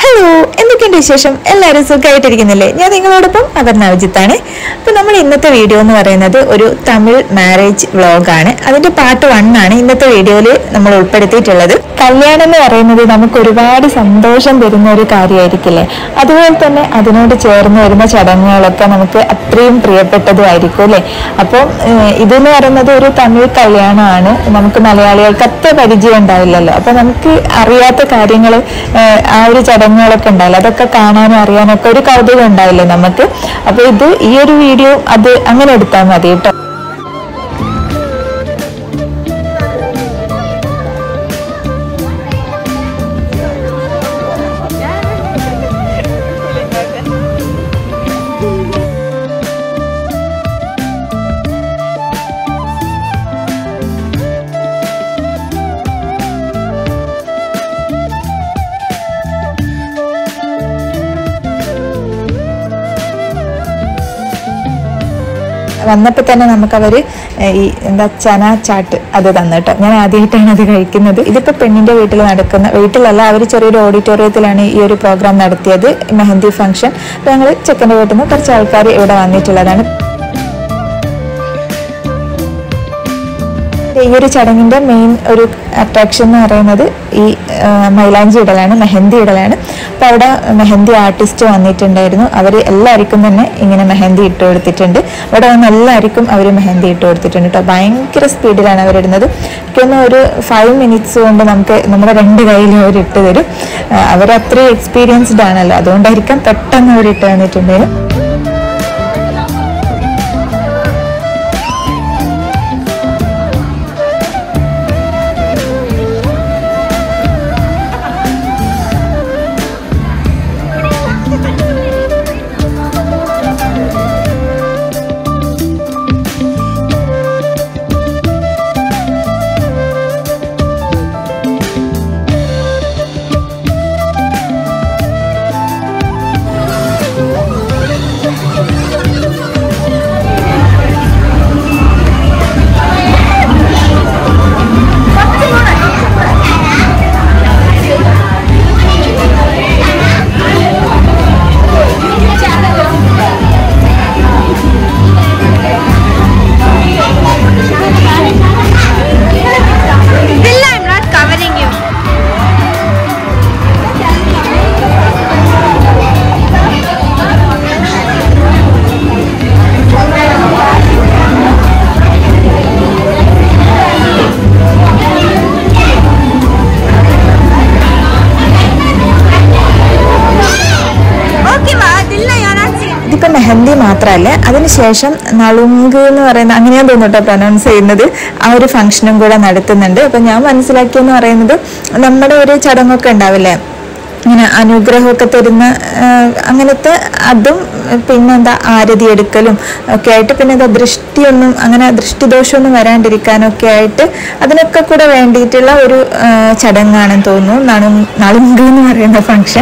Hello എന്തൊക്കെയുണ്ട് വിശേഷം എല്ലാവരും സുഖമായിട്ടിരിക്കുന്നില്ലേ ഞാൻ നിങ്ങളോടൊപ്പം അപർണ അഭിജിത്താണ് അപ്പോൾ നമ്മൾ ഇന്നത്തെ വീഡിയോ എന്ന് പറയുന്നത് ഒരു തമിഴ് മാരേജ് വ്ളോഗാണ് അതിന്റെ പാർട്ട് വൺ ആണ് ഇന്നത്തെ വീഡിയോയിൽ നമ്മൾ ഉൾപ്പെടുത്തിയിട്ടുള്ളത് കല്യാണം എന്ന് പറയുന്നത് നമുക്ക് ഒരുപാട് സന്തോഷം തരുന്ന ഒരു കാര്യമായിരിക്കില്ലേ അതുപോലെ തന്നെ അതിനോട് ചേർന്ന് വരുന്ന ചടങ്ങുകളൊക്കെ നമുക്ക് അത്രയും പ്രിയപ്പെട്ടതുമായിരിക്കും അല്ലേ അപ്പോൾ ഇതെന്ന് പറയുന്നത് ഒരു തമിഴ് കല്യാണമാണ് നമുക്ക് മലയാളികൾക്ക് അത്ര പരിചയം ഉണ്ടാവില്ലല്ലോ അപ്പൊ നമുക്ക് അറിയാത്ത കാര്യങ്ങൾ ആ ഒരു ചടങ്ങുകളൊക്കെ ഉണ്ടാവില്ല അതൊക്കെ കാണാനും അറിയാനും ഒക്കെ ഒരു കൗതുകം ഉണ്ടാവില്ലേ നമുക്ക് അപ്പൊ ഇത് ഈ ഒരു വീഡിയോ അത് അങ്ങനെ എടുത്താൽ മതി കേട്ടോ വന്നപ്പോൾ തന്നെ നമുക്ക് അവര് ഈ എന്താ ചന ചാട്ട് അത് തന്നു കേട്ടോ ഞാൻ ആദ്യമായിട്ടാണ് അത് കഴിക്കുന്നത് ഇതിപ്പോ പെണ്ണിന്റെ വീട്ടിൽ നടക്കുന്ന വീട്ടിലല്ല അവർ ചെറിയൊരു ഓഡിറ്റോറിയത്തിലാണ് ഈ ഒരു പ്രോഗ്രാം നടത്തിയത് മെഹന്തി ഫംഗ്ഷൻ അപ്പൊ ഞങ്ങൾ ചെക്കൻ്റെ വീട്ടിൽ നിന്ന് കുറച്ച് ആൾക്കാർ ഇവിടെ വന്നിട്ടുള്ളതാണ് ഈ ഒരു ചടങ്ങിന്റെ മെയിൻ ഒരു അട്രാക്ഷൻ എന്ന് പറയുന്നത് ഈ ആ, മൈലാഞ്ചി ഇടലാണ് മെഹന്തി ഇടലാണ് അപ്പൊ അവിടെ മെഹന്തി ആർട്ടിസ്റ്റ് വന്നിട്ടുണ്ടായിരുന്നു അവർ എല്ലാവർക്കും തന്നെ ഇങ്ങനെ മെഹന്തി ഇട്ട് കൊടുത്തിട്ടുണ്ട് അവിടെ വന്ന് എല്ലാവർക്കും അവർ മെഹന്തി ഇട്ട് കൊടുത്തിട്ടുണ്ട് കേട്ടോ ഭയങ്കര സ്പീഡിലാണ് അവരിടുന്നത് എനിക്കൊന്ന് ഒരു ഫൈവ് മിനിറ്റ്സ് കൊണ്ട് നമുക്ക് നമ്മുടെ രണ്ട് കയ്യിലും അവർ ഇട്ട് തരും ആ, അവർ അത്രയും എക്സ്പീരിയൻസ്ഡ് ആണല്ലോ അതുകൊണ്ടായിരിക്കാം പെട്ടെന്ന് അവർ ഇട്ട് തന്നിട്ടുണ്ടായിരുന്നു Still, I'm not covering you. Okay, ma. Dilla, you're not seeing. ഇതിപ്പോ മെഹന്തി മാത്രമല്ല അതിനുശേഷം നളുങ്ക് എന്ന് പറയുന്ന അങ്ങനെയാ തോന്നുട്ടോ പ്രൊനൗൺസ് ചെയ്യുന്നത് ആ ഒരു ഫംഗ്ഷനും കൂടെ നടത്തുന്നുണ്ട് അപ്പൊ ഞാൻ മനസ്സിലാക്കിയെന്ന് പറയുന്നത് നമ്മുടെ ഒരു ചടങ്ങൊക്കെ ഉണ്ടാവില്ലേ ഇങ്ങനെ അനുഗ്രഹമൊക്കെ തരുന്ന ആ, അങ്ങനത്തെ അതും പിന്നെന്താ ആരതി എടുക്കലും ഒക്കെ ആയിട്ട് പിന്നെ എന്താ ദൃഷ്ടിയൊന്നും അങ്ങനെ ദൃഷ്ടിദോഷമൊന്നും വരാണ്ടിരിക്കാനൊക്കെ ആയിട്ട് അതിനൊക്കെ കൂടെ വേണ്ടിയിട്ടുള്ള ഒരു ആ, ചടങ്ങാണെന്ന് തോന്നുന്നു നണു നളുങ്ക് എന്ന് പറയുന്ന ഫംഗ്ഷൻ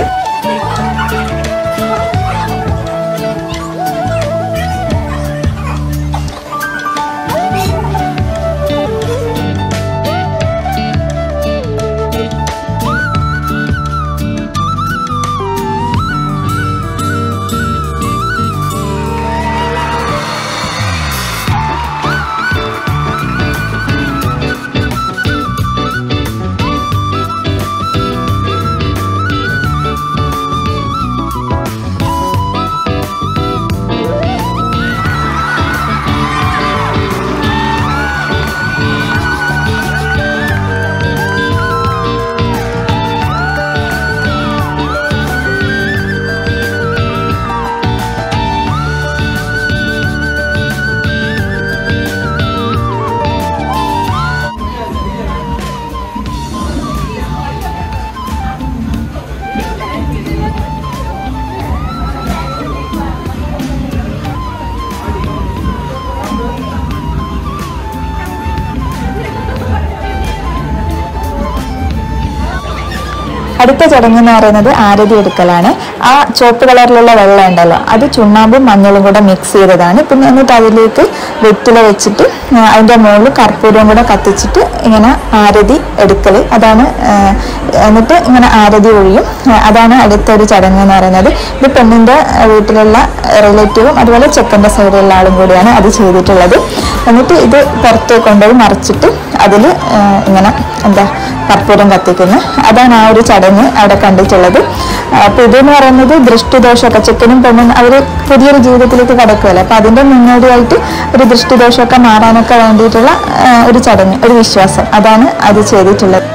അടുത്ത ചടങ്ങ് എന്ന് പറയുന്നത് ആരതി എടുക്കലാണ് ആ ചുവപ്പ് കളറിലുള്ള വെള്ളം ഉണ്ടല്ലോ അത് ചുണ്ണാമ്പും മഞ്ഞളും കൂടെ മിക്സ് ചെയ്തതാണ് പിന്നെ എന്നിട്ട് അതിലേക്ക് വെറ്റില വെച്ചിട്ട് ആ, അതിന്റെ മുകളിൽ കർപ്പൂരവും കൂടെ കത്തിച്ചിട്ട് ഇങ്ങനെ ആരതി എടുക്കൽ അതാണ് ആ, എന്നിട്ട് ഇങ്ങനെ ആരതി ഒഴിയും ആ, അതാണ് അടുത്ത ഒരു ചടങ്ങ് എന്ന് പറയുന്നത് ഇത് പെണ്ണിന്റെ ആ, വീട്ടിലുള്ള റിലേറ്റീവും അതുപോലെ ചെക്കൻ്റെ സൈഡിലുള്ള ആളും കൂടിയാണ് അത് ചെയ്തിട്ടുള്ളത് എന്നിട്ട് ഇത് പുറത്ത് കൊണ്ടുപോയി മറിച്ചിട്ട് അതിൽ ഇങ്ങനെ എന്താ കർപ്പൂരം കത്തിക്കുന്നു അതാണ് ആ ഒരു ചടങ്ങ് അവിടെ കണ്ടിട്ടുള്ളത് അപ്പോൾ ഇതെന്ന് പറയുന്നത് ദൃഷ്ടിദോഷമൊക്കെ ചെക്കനും പെണ്ണും അവർ പുതിയൊരു ജീവിതത്തിലേക്ക് കടക്കുകയല്ലേ അപ്പോൾ അതിൻ്റെ മുന്നോടിയായിട്ട് ഒരു ദൃഷ്ടിദോഷമൊക്കെ മാറാനൊക്കെ വേണ്ടിയിട്ടുള്ള ആ, ഒരു ചടങ്ങ് ഒരു വിശ്വാസം അതാണ് അത് ചെയ്തിട്ടുള്ളത്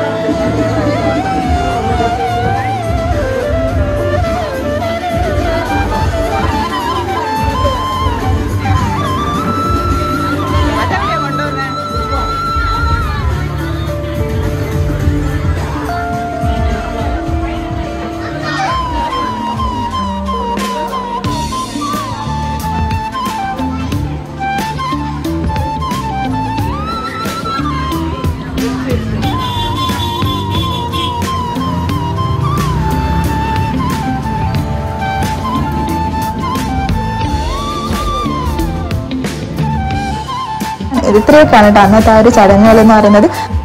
ഇത് ഇത്രയൊക്കെയാണ് കേട്ടോ അന്നത്തെ ആ ഒരു ചടങ്ങുകൾ എന്ന് പറയുന്നത്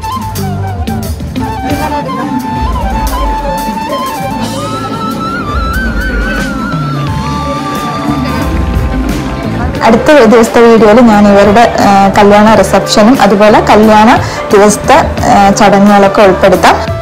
അടുത്ത ദിവസത്തെ വീഡിയോയിൽ ഞാൻ ഇവരുടെ ആ, കല്യാണ റിസപ്ഷനും അതുപോലെ കല്യാണ ദിവസത്തെ ആ, ചടങ്ങുകളൊക്കെ ഉൾപ്പെടുത്താം